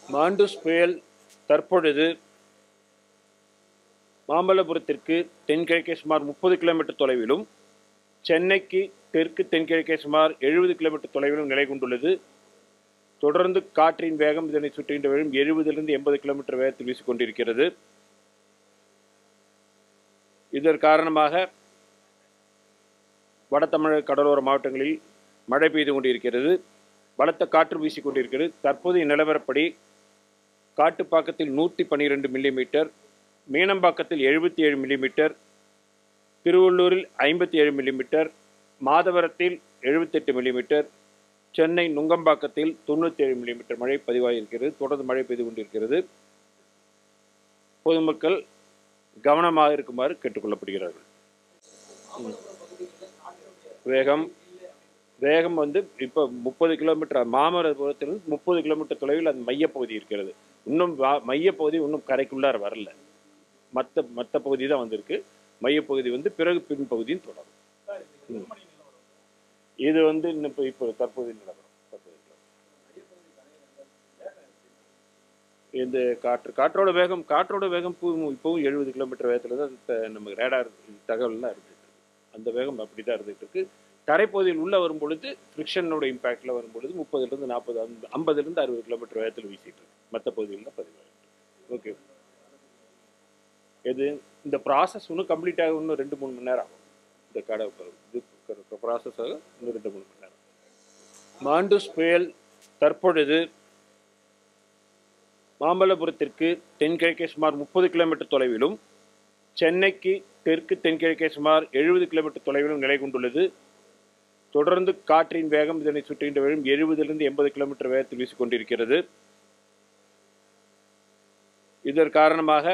மாண்டூஸ் புயல் தற்பொழுது மாமல்லபுரத்திற்கு தென்கிழக்கே சுமார் முப்பது கிலோமீட்டர் தொலைவிலும் சென்னைக்கு தெற்கு தென்கிழக்கே சுமார் எழுபது கிலோமீட்டர் தொலைவிலும் நிலை கொண்டுள்ளது தொடர்ந்து காற்றின் வேகம் இதனை சுற்றுகின்ற வேகம் எழுபதிலிருந்து எண்பது கிலோமீட்டர் வேகத்தில் வீசிக்கொண்டிருக்கிறது இதன் காரணமாக வட தமிழக கடலோர மாவட்டங்களில் மழை பெய்து கொண்டிருக்கிறது பலத்த காற்று வீசிக் கொண்டிருக்கிறது தற்போதைய நிலவரப்படி காட்டுப்பாக்கத்தில் நூற்றி பன்னிரெண்டு மில்லிமீட்டர் மீனம்பாக்கத்தில் எழுபத்தி ஏழு மில்லிமீட்டர் திருவள்ளூரில் ஐம்பத்தி ஏழு மில்லிமீட்டர் மாதவரத்தில் எழுபத்தெட்டு மில்லிமீட்டர் சென்னை நுங்கம்பாக்கத்தில் தொண்ணூற்றி ஏழு மில்லிமீட்டர் மழை பதிவாகியிருக்கிறது தொடர்ந்து மழை பெய்து கொண்டிருக்கிறது பொதுமக்கள் கவனமாக இருக்குமாறு கேட்டுக்கொள்ளப்படுகிறார்கள் ம். வேகம் வேகம் வந்து இப்போ முப்பது கிலோமீட்டர் மாமல்லபுரத்திலிருந்து முப்பது கிலோமீட்டர் தொலைவில் அது மையப்பகுதி இருக்கிறது இன்னும் வா- மையப்பகுதி இன்னும் கரைக்குள்ளார வரல மற்ற மற்ற பகுதி தான் வந்திருக்கு மையப்பகுதி வந்து பிறகு பின்பகுதியும் தொடரும் ம். இது வந்து இன்னும் இப்போ இப்போ தற்போதைய நிலவரம் தற்போதைய நிலவரம். இந்த காற்று காற்றோட வேகம் காற்றோட வேகம் இப்போ- இப்போவும் எழுபது கிலோமீட்டர் வேகத்தில் தான் த- நமக்கு ரேடார் தகவல்லாம் இருந்துட்டு இருக்கு அந்த வேகம் அப்படி தான் இருந்துட்டு இருக்கு தரைப்பகுதியில் உள்ள வரும் பொழுது ஃப்ரிக்ஷனோட இம்பாக்டில் வரும் பொழுது முப்பதுலேருந்து நாற்பது ஐம்பதுலேருந்து அறுபது கிலோமீட்டர் வேகத்தில் வீசிட்டு இருக்கு மற்ற பகுதிகளில் பதிவாகிட்டு ஓகே இது இந்த ப்ராசஸ் இன்னும் கம்ப்ளீட் ஆக இன்னும் ரெண்டு மூணு மணி நேரம் ஆகும் இந்த கடை இது ப்ராசஸ் ஆக இன்னும் ரெண்டு மூணு மணி நேரம் மாண்டூஸ் புயல் தற்பொழுது மாமல்லபுரத்திற்கு தென்கிழக்கே சுமார் முப்பது கிலோமீட்டர் தொலைவிலும் சென்னைக்கு தெற்கு தென்கிழக்கே சுமார் எழுபது கிலோமீட்டர் தொலைவிலும் நிலை கொண்டுள்ளது தொடர்ந்து காற்றின் வேகம் இதனை சுற்றுகின்ற வேகம் எழுபதிலிருந்து எண்பது கிலோமீட்டர் வேகத்தில் வீசிக்கொண்டிருக்கிறது இதன் காரணமாக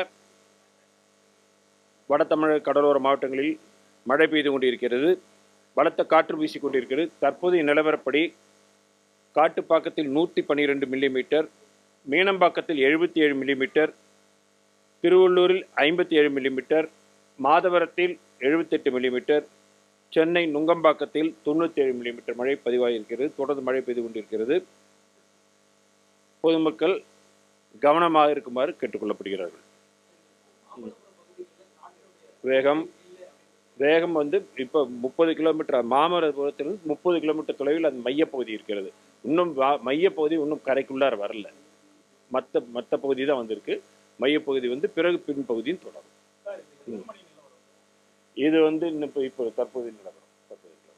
வட தமிழக கடலோர மாவட்டங்களில் மழை பெய்து கொண்டிருக்கிறது பலத்த காற்று வீசிக் கொண்டிருக்கிறது தற்போதைய நிலவரப்படி காட்டுப்பாக்கத்தில் நூற்றி பன்னிரெண்டு மில்லிமீட்டர் மீனம்பாக்கத்தில் எழுபத்தி ஏழு மில்லிமீட்டர் திருவள்ளூரில் ஐம்பத்தி ஏழு மில்லிமீட்டர் மாதவரத்தில் எழுபத்தெட்டு மில்லிமீட்டர் சென்னை நுங்கம்பாக்கத்தில் தொண்ணூற்றி ஏழு மில்லிமீட்டர் மழை பதிவாகியிருக்கிறது தொடர்ந்து மழை பெய்து கொண்டிருக்கிறது பொதுமக்கள் கவனமாக இருக்குமாறு கேட்டுக்கொள்ளப்படுகிறார்கள் ம். வேகம் வேகம் வந்து இப்போ முப்பது கிலோமீட்டர் மாமல்லபுரத்திலிருந்து முப்பது கிலோமீட்டர் தொலைவில் அது மையப்பகுதி இருக்கிறது இன்னும் வா- மையப்பகுதி இன்னும் கரைக்குள்ளார வரல மற்ற மற்ற பகுதி தான் வந்திருக்கு மையப்பகுதி வந்து பிறகு பின்பகுதியும் தொடரும் ம். இது வந்து இன்னும் இப்போ இப்போ தற்போதைய நிலவரம் தற்போதைய நிலவரம்.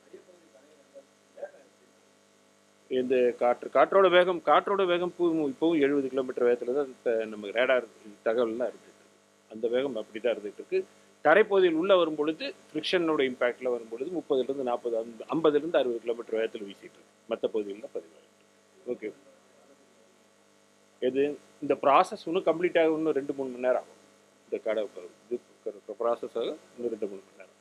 இந்த காற்று காற்றோட வேகம் காற்றோட வேகம் இப்போ- இப்போவும் எழுபது கிலோமீட்டர் வேகத்தில் தான் த- நமக்கு ரேடார் தகவல்லாம் இருந்துட்டு இருக்கு அந்த வேகம் அப்படி தான் இருந்துட்டு இருக்கு தரைப்பகுதியில் உள்ள வரும் பொழுது ஃப்ரிக்ஷனோட இம்பாக்டில் வரும் பொழுது முப்பதுலேருந்து நாற்பது ஐம்பதுலேருந்து அறுபது கிலோமீட்டர் வேகத்தில் வீசிட்டு இருக்கு மற்ற பகுதிகளில் பதிவாகிட்டு ஓகே இது இந்த ப்ராசஸ் இன்னும் கம்ப்ளீட் ஆக இன்னும் ரெண்டு மூணு மணி நேரம் ஆகும் இந்த கடை இது ப்ராசஸ் ஆக இன்னும் ரெண்டு மூணு மணி நேரம்